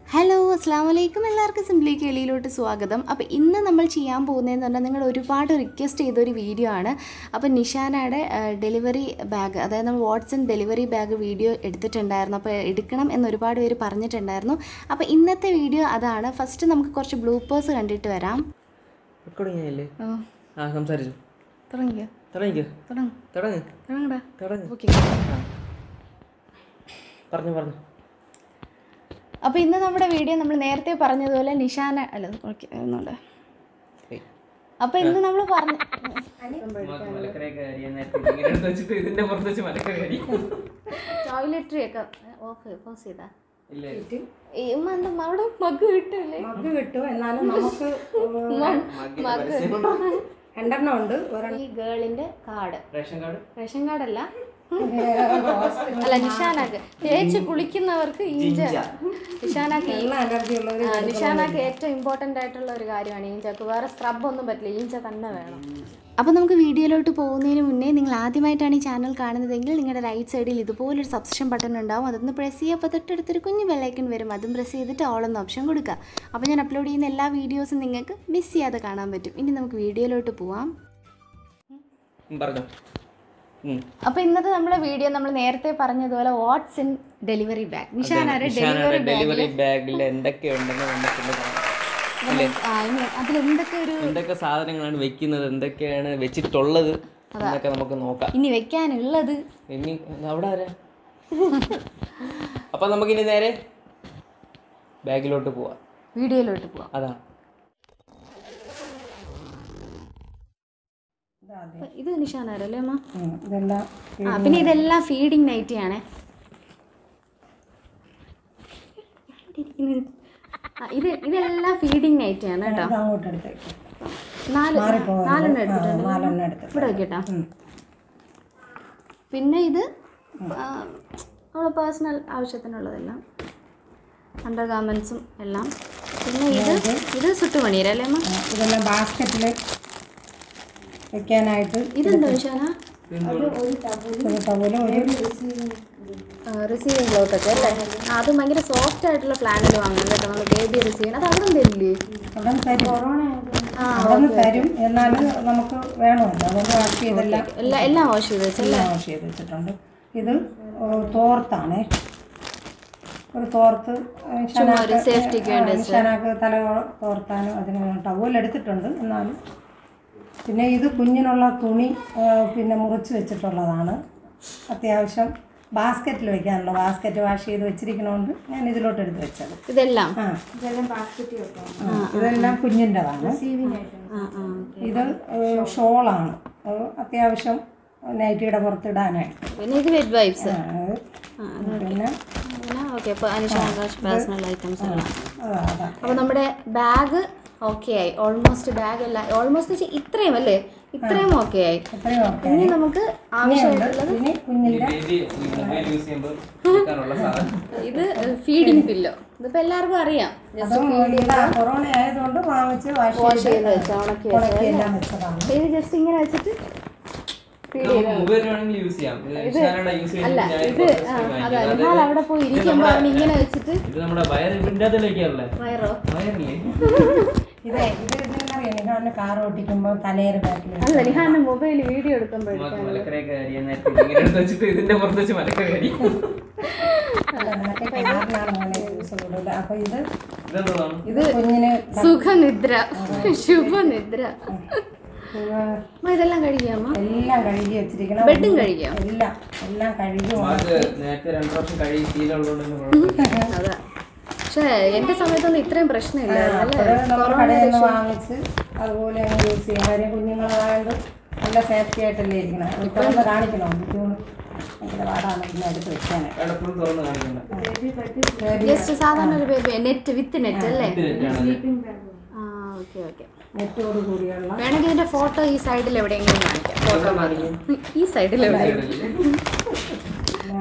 Hello അസ്സാം വലൈക്കും എല്ലാവർക്കും സിംപ്ലി കേളിയിലോട്ട് സ്വാഗതം അപ്പോൾ ഇന്ന് നമ്മൾ ചെയ്യാൻ പോകുന്നതെന്ന് പറഞ്ഞാൽ നിങ്ങൾ ഒരുപാട് റിക്വസ്റ്റ് ചെയ്തൊരു വീഡിയോ ആണ് അപ്പോൾ നിഷാനയുടെ ഡെലിവറി ബാഗ് അതായത് നമ്മൾ വാട്സൺ ഡെലിവറി ബാഗ് വീഡിയോ എടുത്തിട്ടുണ്ടായിരുന്നു അപ്പോൾ എടുക്കണം എന്ന് ഒരുപാട് പേര് പറഞ്ഞിട്ടുണ്ടായിരുന്നു അപ്പോൾ ഇന്നത്തെ വീഡിയോ അതാണ് ഫസ്റ്റ് നമുക്ക് കുറച്ച് ബ്ലൂപ്പേഴ്സ് കണ്ടിട്ട് വരാം റെക്കോർഡിംഗ് ഓ ആ സംസാരിച്ചു തുടങ്ങിയോ തുടങ്ങിക്കോ തുടങ്ങും തുടങ്ങ് തുടങ്ങടാ തുടങ്ങ് ഓക്കെ പറഞ്ഞു പറഞ്ഞു അപ്പോൾ ഇന്ന് നമ്മുടെ വീഡിയോ നമ്മൾ നേരത്തെ പറഞ്ഞതുപോലെ നിഷാന അല്ല ഓക്കെ ഒന്നുണ്ട് അപ്പോൾ ഇന്ന് നമ്മൾ പറഞ്ഞ ഇതിന്റെ പുറത്ത് വെച്ച് മലക്കറി അരി ടോയ്ലറ്ററി ഒക്കെ ഓഫ് പോസ് ചെയ്താ ഇല്ല ഈ ഉമ്മ എന്താ അവിടെ മഗ് കിട്ടില്ലേ മഗ് കിട്ടും എന്നാലും നമുക്ക് രണ്ടെണ്ണം ഉണ്ട് ഒരെണ്ണം ഈ ഗേളിന്റെ കാർഡ് റേഷൻ കാർഡ് റേഷൻ കാർഡല്ല അല്ല നിഷാനാക്ക് തേച്ച് കുളിക്കുന്നവർക്ക് ഈഞ്ച നിഷാനാക്ക് ഈ- എണ്ണ അലർജി ഉള്ളവർ ആ, നിഷാനാക്ക് ഏറ്റവും ഇമ്പോർട്ടൻ്റ് ആയിട്ടുള്ള ഒരു കാര്യമാണ് ഈഞ്ചക്ക് വേറെ സ്ക്രബ് ഒന്നും പറ്റില്ല ഈഞ്ച തന്നെ വേണം അപ്പോൾ നമുക്ക് വീഡിയോയിലോട്ട് പോകുന്നതിന് മുന്നേ നിങ്ങൾ ആദ്യമായിട്ടാണ് ഈ ചാനൽ കാണുന്നതെങ്കിൽ നിങ്ങളുടെ റൈറ്റ് സൈഡിൽ ഇതുപോലൊരു സബ്സ്ക്രിപ്ഷൻ ബട്ടൺ ഉണ്ടാവും അതൊന്ന് പ്രസ് ചെയ്യുക അപ്പോൾ തൊട്ടടുത്തൊരു കുഞ്ഞ് ബെല്ലൈക്കൺ വരും അതും പ്രസ് ചെയ്തിട്ട് ഓൾ എന്ന ഓപ്ഷൻ കൊടുക്കുക അപ്പോൾ ഞാൻ അപ്ലോഡ് ചെയ്യുന്ന എല്ലാ വീഡിയോസും നിങ്ങൾക്ക് മിസ് ചെയ്യാതെ കാണാൻ പറ്റും ഇനി നമുക്ക് വീഡിയോയിലോട്ട് പോവാം പറഞ്ഞോ ഉം. അപ്പോൾ ഇന്നത്തെ നമ്മുടെ വീഡിയോ നമ്മൾ നേരത്തെ പറഞ്ഞതുപോലെ വാട്സ് ഇൻ ഡെലിവറി ബാഗ് നിഷാനാരെ ഡെലിവറി ഡെലിവറി ബാഗിൽ എന്തൊക്കെയുണ്ടെന്ന് നമുക്കൊന്ന് കാണാം അല്ലേ അതിലെന്തൊക്കെ ഒരു എന്തൊക്കെ സാധനങ്ങളാണ് വെക്കുന്നത് എന്തൊക്കെയാണ് വെച്ചിട്ടുള്ളത് എന്നൊക്കെ നമുക്ക് നോക്കാം ഇനി വെക്കാനുള്ളത് ഇനി അവിടെ ആരാ അപ്പൊ നമുക്കിനി നേരെ ബാഗിലോട്ട് പോവാം വീഡിയോയിലോട്ട് പോവാം അതാ അപ്പൊ ഇത് നിഷാനാരല്ലേ അമ്മ ഉം, ഇതെല്ലാം ആ പിന്നെ ഇതെല്ലാം ഫീഡിങ് നൈറ്റി ആണേ ആ, ഇത് ഇതെല്ലാം ഫീഡിങ് നൈറ്റി ആണ് കേട്ടോ ഇത് അങ്ങോട്ട് എടുത്തേക്ക് നാല് മാറിപ്പോകരുത്. നാലെണ്ണം ആ, എടുത്തിട്ടുണ്ട് നാലെണ്ണം എടുത്ത് ഇവിടെ വെക്കട്ടോ പിന്നെ ഇത് ആ, നമ്മളെ പേഴ്സണൽ ആവശ്യത്തിനുള്ളതെല്ലാം അണ്ടർ ഗാർമെൻസും എല്ലാം പിന്നെ ഇത് ഇത് സുട്ടുമണിയല്ലേ അല്ലേ അമ്മ ആ, ഇതെല്ലാം ബാസ്ക്കറ്റിൽ വെക്കാനായിട്ട് ഇതെന്താ നിഷാന ഒരു ടവല് ഒരു റിസീവിങ് ക്ലോത്ത് ഒക്കെ അല്ലേ ആ, അത് ഭയങ്കര സോഫ്റ്റ് ആയിട്ടുള്ള പ്ലാനിൽ വാങ്ങണം കേട്ടോ നമ്മൾ ബേബി റിസീവ് അത് അവിടെ തരില്ലേ അവിടെ തരും അവിടെ തരും എന്നാലും നമുക്ക് വേണമല്ലോ അതുകൊണ്ട് വാഷ് ചെയ്തെല്ലാം എല്ലാം എല്ലാം വാഷ് ചെയ്ത് വെച്ചല്ലേ എല്ലാം വാഷ് ചെയ്ത് വെച്ചിട്ടുണ്ട് ഇത് ഓ, തോർത്താണേ ഒരു തോർത്ത് ഒരു സേഫ്റ്റിക്ക് വേണ്ടി ഷനാക്ക് തല തോർത്താനും അതിന് ടവൽ എടുത്തിട്ടുണ്ട് എന്നാലും പിന്നെ ഇത് കുഞ്ഞിനുള്ള തുണി ആ, പിന്നെ മുറിച്ച് വെച്ചിട്ടുള്ളതാണ് അത്യാവശ്യം ബാസ്ക്കറ്റിൽ വെക്കാനുള്ള ബാസ്ക്കറ്റ് വാഷ് ചെയ്ത് വെച്ചിരിക്കണോണ്ട് ഞാൻ ഇതിലോട്ട് എടുത്ത് വെച്ചത് ഇതെല്ലാം ആ ആ, ഇതെല്ലാം കുഞ്ഞിൻ്റെതാണ് ആ ആ ഇത് ഏ, ഷോളാണ് അത് അത്യാവശ്യം നൈറ്റിയുടെ പുറത്തിടാനായിട്ട് പിന്നെ ഇത് വെഡ് വൈബ്സ് ആ, അത് പിന്നെ അങ്ങനെ ഓക്കെ അപ്പോൾ അനുഷാകാശ് പേഴ്സണൽ ഐറ്റംസ് എല്ലാം അതാ അതാ അപ്പോൾ നമ്മുടെ ബാഗ് ഓക്കെ ആയി ഓൾമോസ്റ്റ് ബാഗ് എല്ലാം ഓൾമോസ്റ്റ് ഇത്രയും അല്ലേ ഇത്രയും ഓക്കെ ആയി എത്രയും ഓക്കെ ഇനി നമുക്ക് ആവശ്യമായിട്ടുള്ളത് ഇനി കുഞ്ഞിൻ്റെ ബേബി മൊബൈൽ യൂസ് ചെയ്യുമ്പോൾ എടുക്കാനുള്ള സാധനം ഇത് ഫീഡിങ് പില്ലോ ഇതിപ്പോൾ എല്ലാവർക്കും അറിയാം അതും ഇതാ കൊറോണ ആയതുകൊണ്ട് വാങ്ങിച്ച് വാഷ് വാഷ് ചെയ്ത് ചെയ്ത് വെച്ച് ഉണക്കി ഉണക്കി എല്ലാം വെച്ചതാണ് ഇത് ജസ്റ്റ് ഇങ്ങനെ വെച്ചിട്ട് ഫീഡ് നമുക്ക് മൊബൈൽ വേണമെങ്കിൽ യൂസ് ചെയ്യാം ഇത് ഇൻസ്റ്റാഗ്രാമിലെ യൂസ് അല്ല ചെയ്യുന്നത് ഞാൻ ഇത് കുറച്ച് ആ, ദിവസം അതാ വാങ്ങിക്കുന്നത്. നിഹാൽ അവിടെ പോയി ഇരിക്കുമ്പോൾ അവൻ ഇങ്ങനെ വെച്ചിട്ട് ഇത് നമ്മുടെ വയർ ഇതിൻ്റെ അകത്ത് വെക്കാറില്ലേ വയറോ വയറില്ലേ ഇതേ ഇത് ഇതിനറിയാം നിഹാന്റെ കാർ ഓട്ടിക്കുമ്പോൾ തലയുടെ ബാക്കിൽ അല്ല നിഹാന്റെ മൊബൈൽ വീഡിയോ എടുക്കുമ്പോഴേ നമുക്ക് മലക്കറിയൊക്കെ അരിയാൻ നേരത്തെ ഇങ്ങനെ എടുത്ത് വെച്ചിട്ട് ഇതിന്റെ പുറത്ത് വെച്ച് മലക്കറി അരി മറ്റേ കാറിനാണ് അങ്ങനെ യൂസ് കൂടുതൽ അപ്പൊ ഇത് ഇതെന്താണ് ഇത് കുഞ്ഞിന് സുഖനിദ്ര ശുഭനിദ്ര ഇത് അമ്മ ഇതെല്ലാം കഴിക്കാമോ എല്ലാം കഴുകി വെച്ചിരിക്കണം ബെഡും കഴിക്കാം എല്ലാം എല്ലാം കഴുകി അത് നേരത്തെ രണ്ടു വർഷം കഴിയും ശീലമുള്ളതുകൊണ്ട് അതാ പക്ഷേ എന്റെ സമയത്തൊന്നും ഇത്രയും പ്രശ്നമില്ല അല്ലേ അത് നമ്മൾ കടയിൽ നിന്ന് വാങ്ങിച്ച് അതുപോലെ അങ്ങ് യൂസ് ചെയ്യാം കാര്യം കുഞ്ഞുങ്ങളായത് നല്ല സേഫ്റ്റി ആയിട്ടല്ലേ ഇരിക്കണം അത് തുറന്ന് കാണിക്കണം ബുദ്ധിമുട്ട് ഭയങ്കര പാടാണ് പിന്നെ എടുത്ത് വെക്കാനായിട്ട് എപ്പോഴും തുറന്ന് കാണിക്കണ്ട ജസ്റ്റ് സാധാരണ ഒരു ബേബി നെറ്റ് വിത്ത് നെറ്റ് അല്ലേ ഇതിനാണ് ആ ഓക്കെ ഓക്കെ നെറ്റോട് കൂടിയുള്ള വേണമെങ്കിൽ ഇതിന്റെ ഫോട്ടോ ഈ സൈഡിൽ എവിടെയെങ്കിലും കാണിക്കാം ഫോട്ടോ മാത്രം ഈ സൈഡിൽ എവിടെയെങ്കിലും പിന്നെ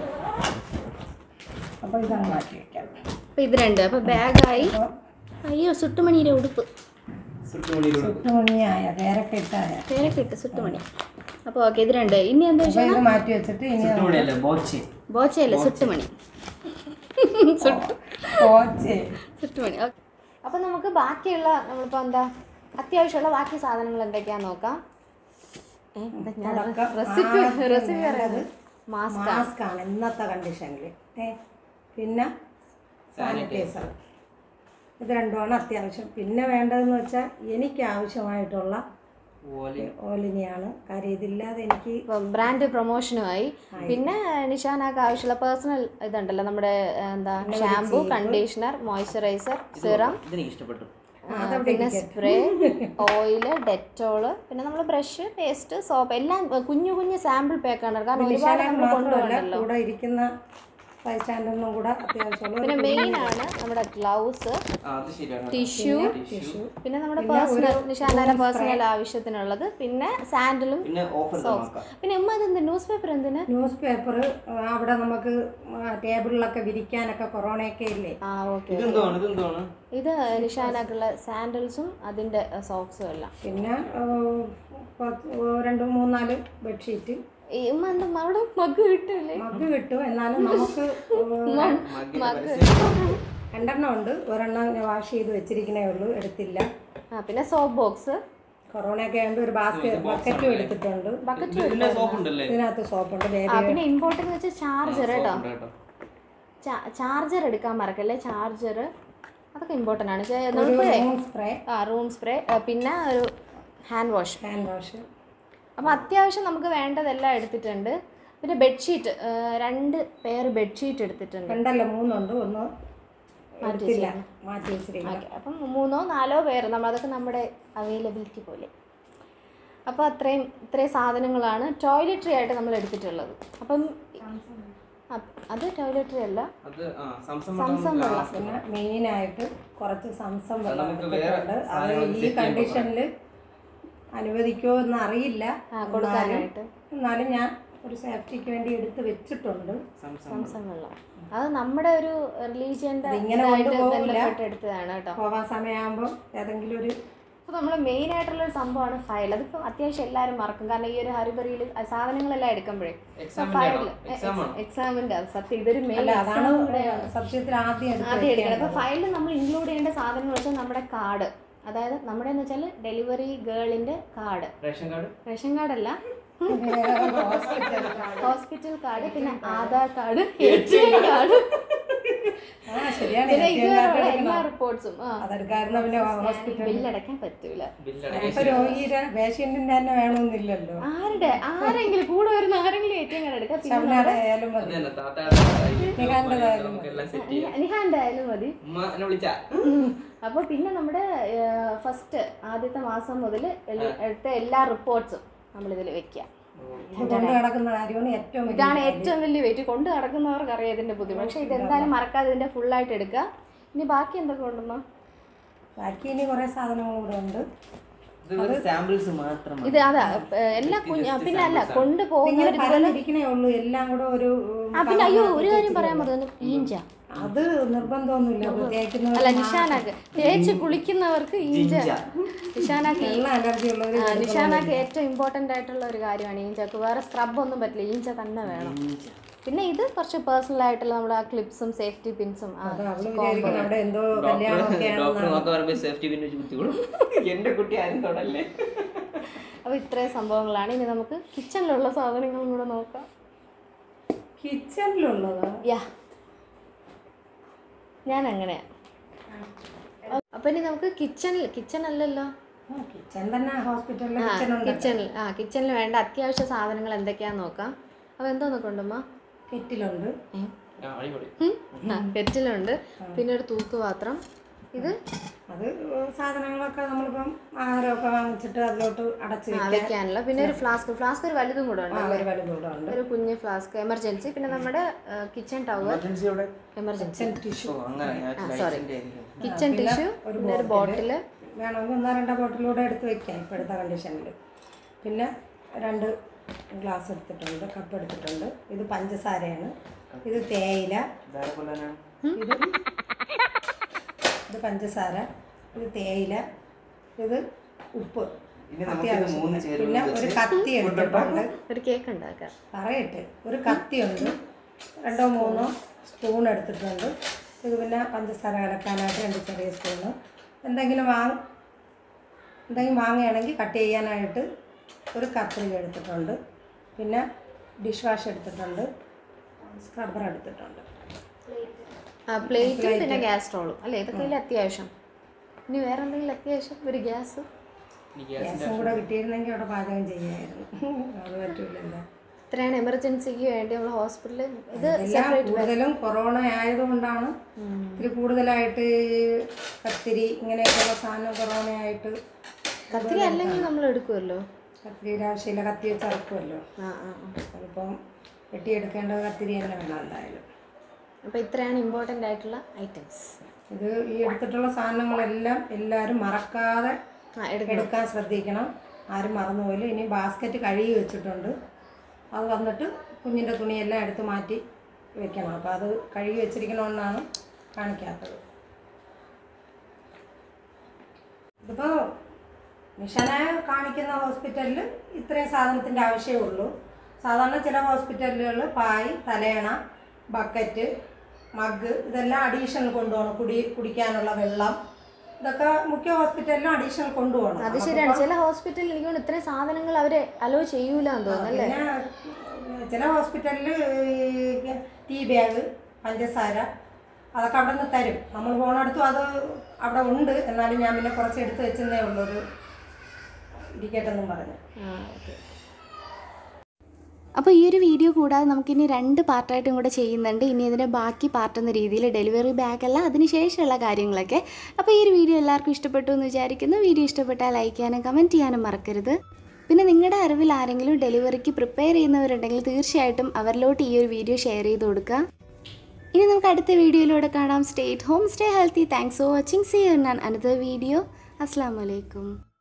അപ്പോൾ ഇതങ്ങ് മാറ്റി വെക്കാം അപ്പൊ ഇത് രണ്ട് അപ്പൊ ബാഗായി അയ്യോ സുട്ടുമണിയുടെ ഉടുപ്പ് ചുറ്റുമണിയിലൂടെ ചുട്ടുമണിയായ പേരൊക്കെ ഇട്ടായ പേരൊക്കെ ഇട്ട് സുട്ടുമണി അപ്പോൾ ഓക്കെ ഇത് രണ്ട് ഇനി എന്താ അപ്പോൾ ഇത് മാറ്റി വെച്ചിട്ട് ഇനി ചുറ്റുമണിയല്ലേ ബോച്ചി ബോച്ചയല്ല സുട്ടുമണി സുട്ട് കോച്ചേ എട്ട് മണി ഓക്കെ അപ്പം നമുക്ക് ബാക്കിയുള്ള നമ്മളിപ്പോൾ എന്താ അത്യാവശ്യമുള്ള ബാക്കി സാധനങ്ങൾ എന്തൊക്കെയാന്ന് നോക്കാം ഏ, എന്താ ഞാൻ തുടക്കം റെസിപ്പി ആദ്യം റെസിപ്പി വേണ്ടത് പറയുന്നത് മാസ്ക് മാസ്ക് ആണ് ഇന്നത്തെ കണ്ടീഷനിൽ ഏ പിന്നെ സാനിറ്റൈസർ ഇത് രണ്ടുമാണ് അത്യാവശ്യം പിന്നെ വേണ്ടതെന്ന് വെച്ചാൽ എനിക്ക് ആവശ്യമായിട്ടുള്ള ഓലി ഓലിനിയാണ് കാര്യം ഇതില്ലാതെ എനിക്ക് ബ്രാൻഡ് പ്രൊമോഷനുമായി പിന്നെ നിഷാനാക്ക് ആവശ്യമുള്ള പേഴ്സണൽ ഇതുണ്ടല്ലോ നമ്മുടെ ഏ, എന്താ ഷാംപൂ കണ്ടീഷണർ മോയ്സ്ചറൈസർ സിറം ഇതെനിക്ക് ഇഷ്ടപ്പെട്ടു പിന്നെ സ്പ്രേ ഓയില് ഡെറ്റോള് പിന്നെ നമ്മൾ ബ്രഷ് പേസ്റ്റ് സോപ്പ് എല്ലാം ഏ, കുഞ്ഞു കുഞ്ഞു സാമ്പിൾ പാക്കാണ് കാരണം ഒരുപാട് നമ്മൾ മാത്രമല്ല കൊണ്ടുപോകണ്ടല്ലോ കൂടെ ഇരിക്കുന്ന ബൈസ്റ്റാൻഡറിനും കൂടെ അത്യാവശ്യമുള്ള പിന്നെ മെയിൻ ആണ് നമ്മുടെ ഗ്ലൗസ് ആ അത് ശരിയാണ് ടിഷ്യൂ പിന്നെ നമ്മുടെ പേഴ്സണൽ നിഷാനാല പേഴ്സണൽ ആവശ്യത്തിനുള്ളത് പിന്നെ സാൻഡലും പിന്നെ ഓഫർ നോക്കാം പിന്നെ ഉമ്മ അതെന്ത് ന്യൂസ് പേപ്പർ എന്തിന് ന്യൂസ് പേപ്പർ അവിടെ നമുക്ക് ടേബിളിലൊക്കെ വിരിക്കാനൊക്കെ കൊറോണയൊക്കെ ഇല്ലേ ആ ഓക്കെ ഇതെന്താണ് ഇതെന്താണ് ഇത് നിഷാനാക്കുള്ള സാൻഡൽസും അതിന്റെ സോക്സും എല്ലാം പിന്നെ ആ, കുറച്ച് രണ്ട് മൂന്നാല് ബെഡ്ഷീറ്റ് ഈ ഉമ്മ എന്താ അവിടെ മഗ് കിട്ടില്ലേ മഗ് കിട്ടും എന്നാലും നമുക്ക് മഗ്ഗിന്റെ രണ്ടെണ്ണം ഉണ്ട് ഒരെണ്ണം ഞാൻ വാഷ് ചെയ്ത് വെച്ചിരിക്കണേ ഉള്ളൂ എടുത്തില്ല ആ പിന്നെ സോപ്പ് ബോക്സ് കൊറോണയൊക്കെ ആയതുകൊണ്ട് ഒരു ബാസ്കറ്റ് ബക്കറ്റും എടുത്തിട്ടുണ്ട് ബക്കറ്റ് ഇതിന്റെ സോപ്പ് ഉണ്ടല്ലേ ഇതിനകത്ത് സോപ്പുണ്ട് ആ ബേബി പിന്നെ ഇമ്പോർട്ടൻ്റ് വെച്ചാൽ ചാർജർ കേട്ടോ ഉണ്ട് കേട്ടോ ചാർജർ എടുക്കാൻ മറക്കല്ലേ ചാർജർ അതൊക്കെ ഇമ്പോർട്ടൻ്റ് ആണ് ചെ- നമുക്കിപ്പോഴേ റൂം സ്പ്രേ ആ റൂം സ്പ്രേ പിന്നെ ഒരു ഹാൻഡ് വാഷ് ഹാൻഡ് വാഷ് അപ്പോൾ അത്യാവശ്യം നമുക്ക് വേണ്ടതെല്ലാം എടുത്തിട്ടുണ്ട് പിന്നെ ബെഡ്ഷീറ്റ് രണ്ട് പെയർ ബെഡ്ഷീറ്റ് എടുത്തിട്ടുണ്ട് രണ്ടല്ല മൂന്നുണ്ട് ഒന്ന് എടുത്തില്ല മാറ്റി വെച്ചിരിക്കണം ഓക്കെ അപ്പം മൂന്നോ നാലോ പേര് നമ്മൾ അതൊക്കെ നമ്മുടെ അവൈലബിലിറ്റി പോലെ അപ്പോൾ അത്രയും ഇത്രയും സാധനങ്ങളാണ് ടോയ്ലറ്ററി ആയിട്ട് നമ്മൾ എടുത്തിട്ടുള്ളത് അപ്പം ആ, അത് ടോയ്ലറ്ററി അല്ല അത് ആ സംസം സംസം വെള്ളം പിന്നെ മെയിനായിട്ട് കുറച്ച് സംസം വെള്ളം നമുക്ക് വേറെ എടുത്തിട്ടുണ്ട് അത് സാധനങ്ങൾ ഈ set ചെയ്യാൻ കണ്ടീഷനിൽ അനുവദിക്കുമോ എന്ന് അറിയില്ല ആ, കൊടുക്കാനായിട്ട് എന്നാലും ഞാൻ ഒരു സേഫ്റ്റിക്ക് വേണ്ടി എടുത്ത് വെച്ചിട്ടുണ്ട് സംസം സംസം വെള്ളം അത് നമ്മുടെ ഒരു റിലീജിയൻ്റെ ഇതിങ്ങനെ ഇതായിട്ട് കൊണ്ടുപോകില്ല. ബന്ധപ്പെട്ട് എടുത്തതാണ് കേട്ടോ പോകാൻ സമയമാകുമ്പോൾ ഏതെങ്കിലും ഒരു അപ്പോൾ നമ്മൾ മെയിൻ ആയിട്ടുള്ള ഒരു സംഭവമാണ് ഫയൽ അതിപ്പോൾ അത്യാവശ്യം എല്ലാവരും മറക്കും കാരണം ഈ ഒരു ഹരിബറിയിൽ സാധനങ്ങളെല്ലാം എടുക്കുമ്പോഴേ എക്സാമിന്റെ ആണോ എക്സാം ആണോ എക്സാമിൻ്റെ അത് സത്യം ഇതൊരു മെയിൻ അല്ല അതാണ് സത്യത്തിൽ ആദ്യം എടുത്ത് ആദ്യം എടുക്കണം അപ്പോൾ ഫയലിൽ നമ്മൾ ഇൻക്ലൂഡ് ചെയ്യേണ്ട സാധനങ്ങൾ വെച്ചാൽ നമ്മുടെ കാർഡ് അതായത് നമ്മുടെ എന്ന് വെച്ചാൽ ഡെലിവറി ഗേളിൻ്റെ കാർഡ് റേഷൻ കാർഡ് റേഷൻ കാർഡല്ല ഹോസ്പിറ്റൽ കാർഡ് പിന്നെ Aadhaar card A T M card ആ ശരിയാണ് പിന്നെ ATM ഇതുവരെയുള്ള card എല്ലാ എടുക്കണം. റിപ്പോർട്ട്സും ആ അതെടുക്കാറുണ്ട് പിന്നെ ഹോസ്പിറ്റൽ ബില്ലടക്കാൻ പറ്റൂല ബില്ലടക്കം ഇപ്പൊ രോഗിയുടെ പേഷ്യന്റിന്റെ തന്നെ വേണമെന്നില്ലല്ലോ ആരുടെ ആരെങ്കിലും കൂടെ വരുന്ന ആരെങ്കിലും എ ടി എം കാർഡ് എടുക്കാം പിന്നെ ശവനാടെ ആയാലും മതി അതന്നെ താത്താടെ നമുക്കെല്ലാം സെറ്റ് ചെയ്യാം നിഹാന്റെ ആയാലും മതി ഉമ്മ എന്നെ വിളിച്ചാ അപ്പോൾ പിന്നെ നമ്മുടെ ഫസ്റ്റ് ആദ്യത്തെ മാസം മുതൽ എടുത്ത എല്ലാ റിപ്പോർട്ട്സും നമ്മളിതിൽ വെക്കുക ഇത് കൊണ്ട് കിടക്കുന്ന കാര്യമാണ് ഏറ്റവും വലിയ ഇതാണ് ഏറ്റവും വലിയ വെയിറ്റ് കൊണ്ട് നടക്കുന്നവർക്ക് അറിയാം ഇതിന്റെ ബുദ്ധിമുട്ട് പക്ഷെ ഇതെന്തായാലും മറക്കാതെ ഇതിന്റെ ഫുള്ളായിട്ട് എടുക്കുക ഇനി ബാക്കി എന്തൊക്കെ ഉണ്ടെന്നോ ബാക്കി ഇനി കുറെ സാധനങ്ങൾ കൂടെ ഉണ്ട് ഇത് ഒരു സാമ്പിൾസ് മാത്രമാണ് ഇത് അതാ ഏഹ്, എല്ലാ കുഞ്ഞ് ആ, പിന്നെ അല്ല കൊണ്ടുപോകുന്നവർ ഇങ്ങനെ പരന്നിരിക്കണേ ഉള്ളൂ എല്ലാം കൂടെ ഒരു ഉം, ആ പിന്നെ അയ്യോ ഒരു കാര്യം പറയാൻ മറന്നു ഈഞ്ച അത് നിർബന്ധമൊന്നുമില്ല തേക്കുന്ന അല്ല നിഷാനാക്ക് തേച്ച് കുളിക്കുന്നവർക്ക് ഈഞ്ച നിഷാനാക്ക് ഈ- വെള്ളം അലർജി ഉള്ളവർ ആ, നിഷാനാക്ക് ഏറ്റവും ഇമ്പോർട്ടൻ്റ് ആയിട്ടുള്ള ഒരു കാര്യമാണ് ഈഞ്ചക്ക് വേറെ സ്ക്രബ് ഒന്നും പറ്റില്ല ഈഞ്ച തന്നെ വേണം പിന്നെ ഇത് കുറച്ച് പേഴ്സണൽ ആയിട്ടുള്ള നമ്മുടെ ആ ക്ലിപ്സും സേഫ്റ്റി പിൻസും അത് അവള് വിചാരിക്കണം അവിടെ എന്തോ കല്യാണമൊക്കെ ഡോക്ടർ നോക്കാൻ പറയുമ്പോൾ സേഫ്റ്റി പിന്നെ വെച്ച് കുത്തിക്കൊടുക്കും എന്റെ കുട്ടി ആരും തൊടല്ലേ അപ്പോൾ ഇത്രയും സംഭവങ്ങളാണ് ഇനി നമുക്ക് കിച്ചണിലുള്ള സാധനങ്ങളും കൂടെ നോക്കാം കിച്ചണിലുള്ളതാ യാ ഞാൻ അങ്ങനെയാ അപ്പൊ ഇനി നമുക്ക് കിച്ചണിൽ കിച്ചൺ അല്ലല്ലോ കിച്ചൺ തന്നെ ഹോസ്പിറ്റലിലെ ആ കിച്ചൺ ഉണ്ട് കിച്ചണിൽ ആ കിച്ചണിൽ വേണ്ട അത്യാവശ്യ സാധനങ്ങൾ എന്തൊക്കെയാന്ന് നോക്കാം അപ്പോൾ എന്തോന്ന് കൊണ്ടുമ്മ കെറ്റിലുണ്ട് ആ, അടിപൊളി ആ കെറ്റിലുണ്ട് പിന്നെ ഒരു തൂക്കുപാത്രം ഇത് അത് സാധനങ്ങളൊക്കെ നമ്മളിപ്പം ആഹാരമൊക്കെ വാങ്ങിച്ചിട്ട് അതിലോട്ട് അടച്ച് ആ വെക്കാനുള്ള പിന്നെ ഒരു ഫ്ലാസ്ക് ഫ്ലാസ്ക് ഒരു വലുതും കൂടെ ഉണ്ട് വെക്കാൻ ഒരു വലുതൂടെ ഉണ്ട് ഒരു കുഞ്ഞ് ഫ്ലാസ്ക് എമർജൻസി പിന്നെ നമ്മുടെ കിച്ചൺ ടവർ എമർജൻസി അവിടെ എമർജൻസി ടിഷ്യൂ ഓ അങ്ങനെ ഞാൻ sorry. ലൈറ്റിന്റെ ആയിരിക്കും കിച്ചൺ ടിഷ്യൂ പിന്നെ ഒരു ബോട്ടില് വേണമെങ്കിൽ ഒന്നോ രണ്ടോ ബോട്ടിലൂടെ എടുത്ത് വെക്കാം ഇപ്പോഴത്തെ കണ്ടീഷനിൽ പിന്നെ രണ്ട് ഗ്ലാസ് എടുത്തിട്ടുണ്ട് കപ്പ് എടുത്തിട്ടുണ്ട് ഇത് പഞ്ചസാരയാണ് ഇത് തേയില ഇതാരെ കൊല്ലാനാണ് ഇത് ഇത് പഞ്ചസാര ഇത് തേയില ഇത് ഉപ്പ് ഇനി നമുക്കിത് മൂന്ന് ചേരുവ പിന്നെ ഒരു കത്തി എടുത്തിട്ടുണ്ട് ഒരു കേക്ക് ഉണ്ടാക്കാം പറയട്ടെ ഒരു കത്തിയുണ്ട് രണ്ടോ മൂന്നോ സ്പൂൺ എടുത്തിട്ടുണ്ട് ഇത് പിന്നെ പഞ്ചസാര കലക്കാനായിട്ട് രണ്ട് ചെറിയ സ്പൂണ് എന്തെങ്കിലും വാങ്ങ എന്തെങ്കിലും വാങ്ങുകയാണെങ്കിൽ കട്ട് ചെയ്യാനായിട്ട് ഒരു കത്രിക എടുത്തിട്ടുണ്ട് പിന്നെ ഡിഷ് വാഷ് എടുത്തിട്ടുണ്ട് സ്ക്രബ്ബർ എടുത്തിട്ടുണ്ട് പ്ലേറ്റും പിന്നെ ഗ്യാസ് സ്റ്റോളും അല്ലേ ഇതൊക്കെ ഇതിൽ അത്യാവശ്യം ഇനി വേറെ എന്തെങ്കിലും അത്യാവശ്യം ഒരു ഗ്യാസ് ഗ്യാസും കൂടെ കിട്ടിയിരുന്നെങ്കിൽ അവിടെ പാചകം ചെയ്യായിരുന്നു അത് പറ്റൂലല്ലോ ഇത്രയാണ് എമർജൻസിക്ക് വേണ്ടി നമ്മൾ ഹോസ്പിറ്റലിൽ ഇത് എല്ലാം കൂടുതലും കൊറോണ ആയതുകൊണ്ടാണ് ഇത്തിരി കൂടുതലായിട്ട് ഈ കത്തിരി ഇങ്ങനെയൊക്കെയുള്ള സാധനം കൊറോണ ആയിട്ട് കത്തിരി അല്ലെങ്കിൽ നമ്മൾ എടുക്കുമല്ലോ കത്തിരിയുടെ ആവശ്യമില്ല കത്തി വെച്ച് ഇറക്കുമല്ലോ ആ ആ ആ. അതിപ്പം വെട്ടിയെടുക്കേണ്ടത് കത്തിരി തന്നെ വേണം എന്തായാലും അപ്പോൾ ഇത്രയാണ് ഇമ്പോർട്ടൻ്റ് ആയിട്ടുള്ള ഐറ്റംസ് ഇത് ഈ എടുത്തിട്ടുള്ള സാധനങ്ങളെല്ലാം എല്ലാവരും മറക്കാതെ ആ എടുക്കണം എടുക്കാൻ ശ്രദ്ധിക്കണം ആരും മറന്നുപോയില്ല ഇനി ബാസ്ക്കറ്റ് കഴുകി വെച്ചിട്ടുണ്ട് അത് വന്നിട്ട് കുഞ്ഞിൻ്റെ തുണിയെല്ലാം എടുത്ത് മാറ്റി വെക്കണം അപ്പോൾ അത് കഴുകി വെച്ചിരിക്കണമെന്നാണ് കാണിക്കാത്തത് ഇതിപ്പോൾ മിഷനെ കാണിക്കുന്ന ഹോസ്പിറ്റലിൽ ഇത്രയും സാധനത്തിൻ്റെ ആവശ്യമേ ഉള്ളൂ സാധാരണ ചില ഹോസ്പിറ്റലുകളിൽ പായ് തലയണ ബക്കറ്റ് മഗ് ഇതെല്ലാം അഡീഷണൽ കൊണ്ടുപോകണം കുടി കുടിക്കാനുള്ള വെള്ളം ഇതൊക്കെ മുഖ്യ ഹോസ്പിറ്റലിലും അഡീഷണൽ കൊണ്ടുപോകണം അത് ശരിയാണ് ചില ഹോസ്പിറ്റലിൽ എനിക്ക് തോന്നുന്നു ഇത്രയും സാധനങ്ങൾ അവർ അലോ ചെയ്യൂലെന്ന് തോന്നുന്നു അല്ലേ പിന്നെ ചില ഹോസ്പിറ്റലിൽ ടീ ബാഗ് പഞ്ചസാര അതൊക്കെ അവിടെ നിന്ന് തരും നമ്മൾ പോണടുത്തും അത് അവിടെ ഉണ്ട് എന്നാലും ഞാൻ പിന്നെ കുറച്ച് എടുത്ത് വെച്ചെന്നേ ഉള്ളൂ ഒരു ഇരിക്കട്ടെന്നും പറഞ്ഞു ആ ഓക്കെ അപ്പോൾ ഈ ഒരു വീഡിയോ കൂടാതെ നമുക്കിനി രണ്ട് പാർട്ടായിട്ടും കൂടെ ചെയ്യുന്നുണ്ട് ഇനി ഇതിൻ്റെ ബാക്കി പാർട്ട് എന്ന രീതിയിൽ ഡെലിവറി ബാഗല്ല അതിന് ശേഷമുള്ള കാര്യങ്ങളൊക്കെ അപ്പോൾ ഈ ഒരു വീഡിയോ എല്ലാവർക്കും ഇഷ്ടപ്പെട്ടു എന്ന് വിചാരിക്കുന്നു വീഡിയോ ഇഷ്ടപ്പെട്ടാൽ ലൈക്ക് ചെയ്യാനും കമൻറ്റ് ചെയ്യാനും മറക്കരുത് പിന്നെ നിങ്ങളുടെ അറിവിൽ ആരെങ്കിലും ഡെലിവറിക്ക് പ്രിപ്പയർ ചെയ്യുന്നവരുണ്ടെങ്കിൽ തീർച്ചയായിട്ടും അവരിലോട്ട് ഈ ഒരു വീഡിയോ ഷെയർ ചെയ്ത് കൊടുക്കുക ഇനി നമുക്ക് അടുത്ത വീഡിയോയിലൂടെ കാണാം stay home stay healthy thanks for watching see you another video അസ്സാം വലൈക്കും